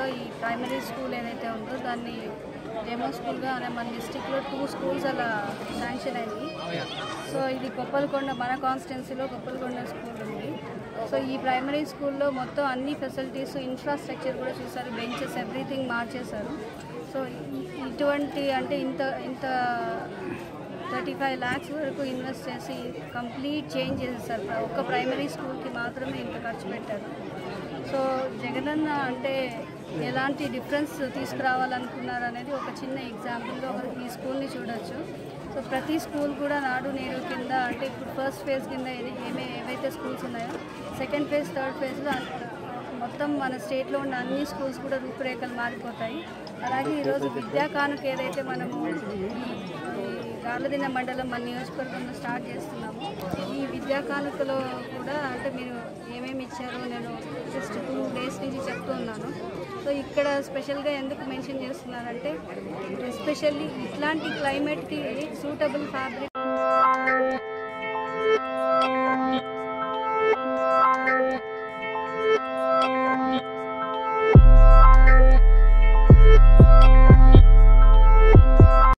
ఈ primary school ఏదైతే ఉందో దాన్ని డెమో స్కూల్గా అనే మన డిస్టిక్లో టూ స్కూల్స్ అలా శాంక్షన్ అయింది సో ఇది కొప్పలకొండ మన కాన్స్టిట్యున్సీలో కొప్పలకొండ స్కూల్ ఉంది సో ఈ ప్రైమరీ స్కూల్లో మొత్తం అన్ని ఫెసిలిటీస్ ఇన్ఫ్రాస్ట్రక్చర్ కూడా చూసారు బెంచెస్ ఎవ్రీథింగ్ మార్చేశారు సో ఇ- ఇటువంటి అంటే ఇంత ఇంత థర్టీ ఫైవ్ ల్యాక్స్ వరకు ఇన్వెస్ట్ చేసి కంప్లీట్ చేంజ్ చేసేసారు ఒక్క ప్రైమరీ స్కూల్కి మాత్రమే ఇంత ఖర్చు పెట్టారు సో జగనన్న అంటే ఎలాంటి డిఫరెన్స్ తీసుకురావాలనుకున్నారు అనేది ఒక చిన్న ఎగ్జాంపుల్లో ఈ స్కూల్ని చూడొచ్చు సో ప్రతి స్కూల్ కూడా నాడు నేడు కింద అంటే ఇప్పుడు ఫస్ట్ ఫేజ్ కింద ఏది ఏమే ఏవైతే స్కూల్స్ ఉన్నాయో సెకండ్ ఫేజ్ థర్డ్ ఫేజ్లో మొత్తం మన స్టేట్లో ఉన్న అన్ని స్కూల్స్ కూడా రూపురేఖలు మారిపోతాయి అలాగే ఈరోజు విద్యా కానుక ఏదైతే మనము ఈ- ఈ గార్లదిన మండలం మన నియోజకవర్గంలో స్టార్ట్ చేస్తున్నాము ఈ విద్యా కానుకలో కూడా అంటే మీరు ఏమేమి ఇచ్చారో నేను జస్ట్ టూ డేస్ నుంచి చెప్తూ ఉన్నాను సో ఇక్కడ స్పెషల్గా ఎందుకు మెన్షన్ చేస్తున్నానంటే ఎస్పెషల్లీ ఇట్లాంటి క్లైమేట్కి సూటబుల్ ఫ్యాబ్రిక్